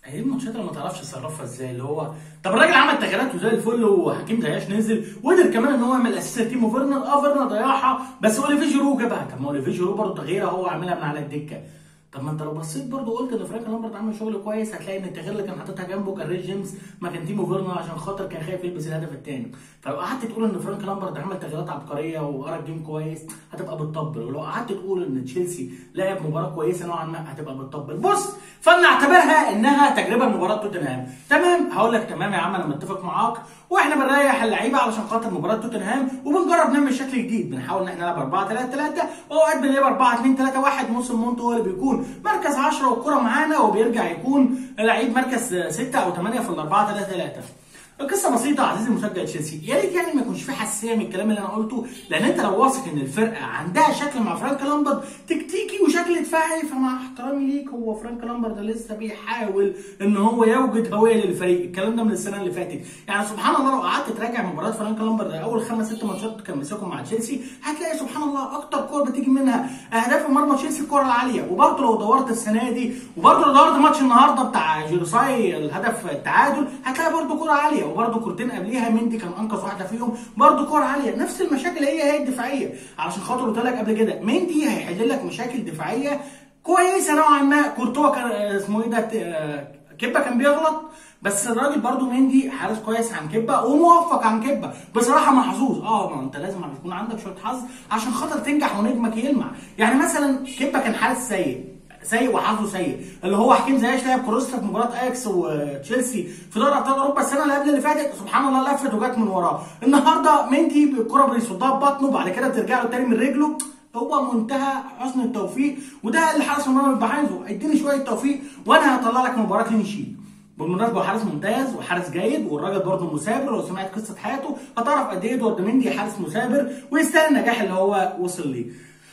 هي دي الماتشات اللي ما تعرفش تصرفها ازاي اللي هو طب الراجل عمل تغييرات وزي الفل وحكيم زياش نزل وقدر كمان ان هو يعمل اساسا تيمو فيرنر اه فيرنر ضيعها بس اوليفي جيرو جابها طب ما اوليفي جيرو برضه تغييرها هو عاملها من على الدكه طب ما انت لو بصيت برضه قلت ان فرانك لامبرت عمل شغل كويس هتلاقي ان التغيير اللي كان حاططها جنبه كان ريس جيمس ما كان تيمو فيرنر عشان خاطر كان خايف يلبس الهدف الثاني فلو قعدت تقول ان فرانك لامبرت عمل تغييرات عبقريه وقرا الجيم كويس هتبقى بتطبل ولو قعدت تقول ان تشيلسي لعب مباراه كويسه نوعا ما هتبقى بتطبل بص فلنعتبرها انها تجربه لمباراه توتنهام تمام هقول لك تمام يا عم انا متفق معاك واحنا بنريح اللعيبه علشان خاطر مباراه توتنهام وبنجرب نعمل شكل جديد بنحاول ان احنا نلعب 4 3 3 واوقات بنلعب 4 2 3 1 موسم مونتو هو اللي بيكون مركز 10 والكره معانا وبيرجع يكون لعيب مركز 6 او 8 في ال 4 3 3 القصه بسيطه عزيزي مشجع تشيلسي يا ريت يعني ما يكونش في حساسيه من الكلام اللي انا قلته لان انت لو واثق ان الفرقه عندها شكل مع فرانك لامبرد تكتيكي وشكل دفاعي فمع احترامي ليك هو فرانك لامبرد لسه بيحاول ان هو يوجد هويه للفريق الكلام ده من السنه اللي فاتت يعني سبحان الله لو قعدت تراجع مباراه فرانك لامبرد اول خمس ست ماتشات كان مسكهم مع تشيلسي هتلاقي سبحان الله اكتر كور بتيجي منها اهداف مرمى تشيلسي الكره العاليه وبرده لو دورت السنه دي وبرده لو دورت ماتش النهارده بتاع جيروساي الهدف التعادل هتلاقي برده كره عاليه وبرده كورتين قبليها مندي كان انقذ واحده فيهم برده كره عاليه نفس المشاكل هي هي الدفاعيه علشان خاطر قلت لك قبل كده مندي هيحل لك مشاكل دفاعيه كويسه نوعا ما كورتوا كان اسمه ايه ده كبه كان بيغلط بس الراجل برضو مندي حارس كويس عن كبه وموفق عن كبه بصراحه محظوظ اه ما انت لازم يكون عندك شويه حظ عشان خاطر تنجح ونجمك يلمع يعني مثلا كبه كان حارس سيء سيء وحظه سيء اللي هو حكيم زياش لعب كروس في مباراه اياكس وتشيلسي في دوري ابطال اوروبا السنه اللي قبل اللي فاتت سبحان الله لفت وجت من وراه النهارده مندي الكره بيصدها ببطنه بعد كده بترجع له تاني من رجله هو منتهى حسن التوفيق وده اللي حارس المرمى بيبقى عايزه اديني شويه توفيق وانا هطلع لك مباراه كلين شيت بالمناسبه هو حارس ممتاز وحارس جيد والراجل برضه مثابر لو سمعت قصه حياته هتعرف قد ايه ادوارد مندي حارس مثابر ويستاهل النجاح اللي هو وصل ليه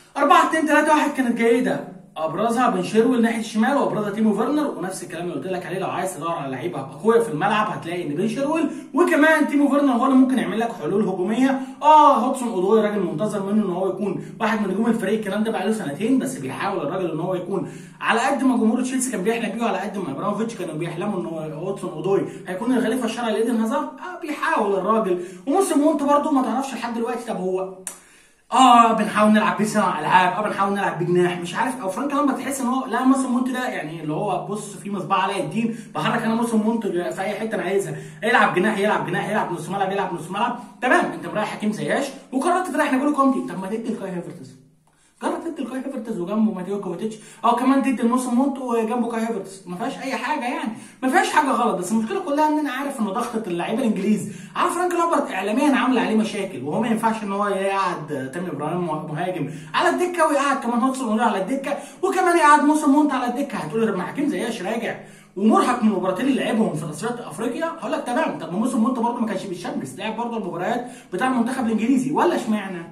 4 2 3 1 كانت جيده ابرزها بن شيرويل ناحيه الشمال وابرزها تيمو فيرنر ونفس الكلام اللي قلت لك عليه لو عايز تدور على لعيبه اقوياء في الملعب هتلاقي ان بن شيرويل وكمان تيمو فيرنر هو اللي ممكن يعمل لك حلول هجوميه اه هودسون اودوي راجل منتظر منه ان هو يكون واحد من نجوم الفريق الكلام ده بقى له سنتين بس بيحاول الراجل ان هو يكون على قد ما جمهور تشيلسي كان بيحلم بيه وعلى قد ما ابراموفيتش كانوا بيحلموا ان هودسون اودوي هيكون الخليفه الشرعي لايدن هازارد آه بيحاول الراجل وموسم مونت برده ما تعرفش لحد دلوقتي طب هو اه بنحاول نلعب بصناع العاب اه بنحاول نلعب بجناح مش عارف او فرانك لامبرت تحس ان هو لا موسم مونت ده يعني اللي هو بص في مصباح علاء الدين بحرك انا موسم مونت في اي حته انا عايزها يلعب جناح يلعب جناح يلعب نص ملعب يلعب نص ملعب تمام انت مريح حكيم زياش وقررت تريح نجولو كومتي طب ما تدي لكاي هيفرتز جرب تدي لكاي هيفرتز وجنبه ماتيو كوفيتش او كمان تدي لموسم مونت وجنبه كاي هيفرتز ما فيهاش اي حاجه يعني ما فيهاش حاجه غلط بس المشكله كلها ان انا عارف ان ضغطه اللعيبه الانجليز عارف فرانك لامبرت اعلاميا عامله عليه مشاكل وهو ما ينفعش ان هو يقعد تامي ابراهيم مهاجم على الدكه ويقعد كمان هودسون على الدكه وكمان يقعد موسم مونت على الدكه هتقول لي ما حكيم زياش راجع ومرهق من المباراتين اللي لعبهم في تصفيات افريقيا هقول لك تمام طب ما موسم مونت برضه ما كانش بيشمس لعب برضه المباريات بتاع المنتخب الانجليزي ولا اشمعنى؟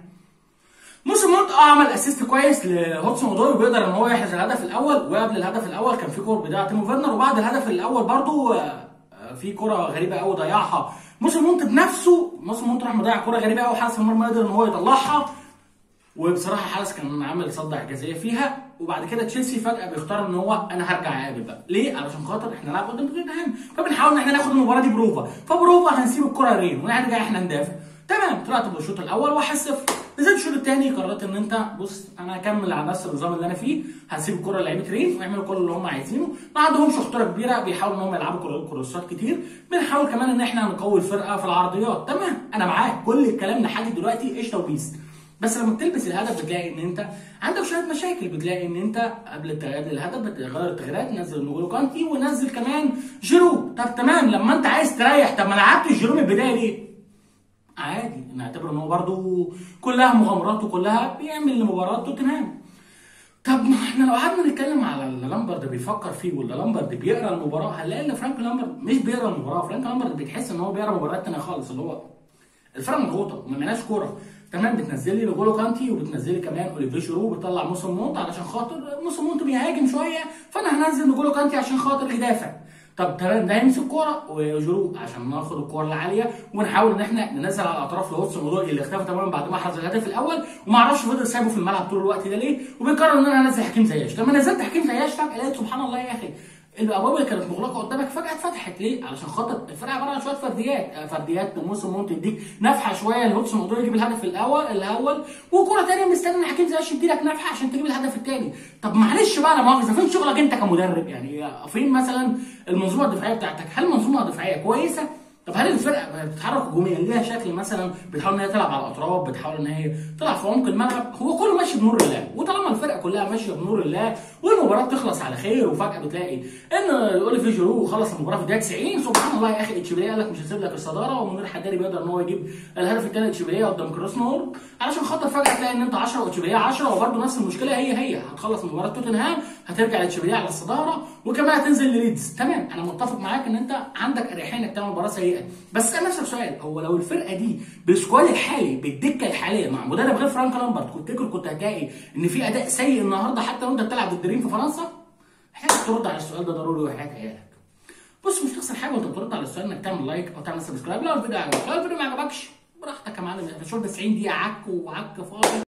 موسم مونت اه عمل اسيست كويس لهودسون اودوي وبيقدر ان هو يحرز الهدف الاول وقبل الهدف الاول كان في كور بتاع تيمو فيرنر وبعد الهدف الاول برضه في كره غريبه قوي ضيعها موسم مونت بنفسه موسم مونت راح مضيع كره غريبه قوي حارس المرمى قدر ان هو يطلعها وبصراحه حارس كان عامل صد اعجازيه فيها وبعد كده تشيلسي فجاه بيختار ان هو انا هرجع اقابل بقى ليه علشان خاطر احنا نلعب قدام توتنهام فبنحاول ان احنا ناخد المباراه دي بروفا فبروفا هنسيب الكره رين ونرجع احنا ندافع تمام طلعت بالشوط الاول 1-0 نزلت الشوط الثاني قررت ان انت بص انا هكمل على نفس النظام اللي انا فيه هسيب الكره لعيبه رين ويعملوا كل اللي هم عايزينه ما عندهمش خطوره كبيره بيحاولوا ان هم يلعبوا كروسات كتير بنحاول كمان ان احنا نقوي الفرقه في العرضيات تمام انا معاك كل الكلام لحد دلوقتي قشطه وبيس بس لما بتلبس الهدف بتلاقي ان انت عندك شويه مشاكل بتلاقي ان انت قبل قبل الهدف بتغير التغييرات نزل نجولو كانتي ونزل كمان جيرو طب تمام لما انت عايز تريح طب ما لعبتش جيرو من البدايه ليه؟ عادي نعتبر ان هو برده كلها مغامرات وكلها بيعمل لمباراه توتنهام طب ما احنا لو قعدنا نتكلم على اللي لامبرد بيفكر فيه واللي لامبرد بيقرا المباراه هنلاقي ان فرانك لامبرد مش بيقرا المباراه فرانك لامبرد بتحس ان هو بيقرا مباريات تانيه خالص اللي هو الفرقه مضغوطه ما معناش كوره تمام بتنزل لي نجولو كانتي وبتنزل لي كمان اوليفي شيرو وبتطلع موسم مونت علشان خاطر موسم مونت بيهاجم شويه فانا هنزل نجولو كانتي عشان خاطر يدافع طب تمام ده يمسك كوره وجرو عشان ناخد الكوره العاليه ونحاول ان احنا ننزل على الاطراف لهوتسون اودوي اللي اختفى تماما بعد ما حرز الهدف الاول وما اعرفش فضل سايبه في الملعب طول الوقت ده ليه وبيقرر ان انا انزل حكيم زياش لما نزلت حكيم زياش فجاه لقيت سبحان الله يا اخي الابواب اللي كانت مغلقه قدامك فجاه اتفتحت ليه؟ علشان خاطر الفرقه عباره عن شويه فرديات آه، فرديات موسم ممكن تديك نفحه شويه الهوكس موضوع يجيب الهدف الاول الاول وكره ثانيه مستني ان حكيم زياش يديلك نفحه عشان تجيب الهدف الثاني طب معلش بقى لا مؤاخذه فين شغلك انت كمدرب يعني فين مثلا المنظومه الدفاعيه بتاعتك هل المنظومه الدفاعيه كويسه طب هل الفرقه بتتحرك هجوميا ليها شكل مثلا بتحاول ان هي تلعب على الاطراف بتحاول ان هي تلعب في عمق الملعب هو كله ماشي بنور الله وطالما الفرقه كلها ماشيه بنور الله والمباراه تخلص على خير وفجاه بتلاقي ان اوليفي جيرو خلص المباراه في الدقيقه 90 سبحان الله يا اخي اتشيبيليه قال لك مش هسيب لك الصداره ومنير حداري بيقدر ان هو يجيب الهدف الثاني اتشيبيليه قدام كروسنور علشان خاطر فجاه تلاقي ان انت 10 واتشيبيليه 10 وبرده نفس المشكله هي هي هتخلص مباراه توتنهام هترجع اتشيبيليه على الصداره وكمان هتنزل لليدز تمام انا متفق معاك ان انت عندك اريحيه انك تعمل مباراه سيئه بس اسال نفسك سؤال هو لو الفرقه دي بالسكواد الحالي بالدكه الحاليه مع مدرب غير فرانك لامبرت كنت تفتكر كنت هتلاقي ان في اداء سيء النهارده حتى لو انت بتلعب ضد ريم في فرنسا محتاج ترد على السؤال ده ضروري وحياه عيالك بص مش تخسر حاجه وانت بترد على السؤال انك تعمل لايك او تعمل سبسكرايب لو الفيديو عجبك لو الفيديو ما عجبكش براحتك يا معلم احنا شرب 90 دقيقه عك وعك فاضي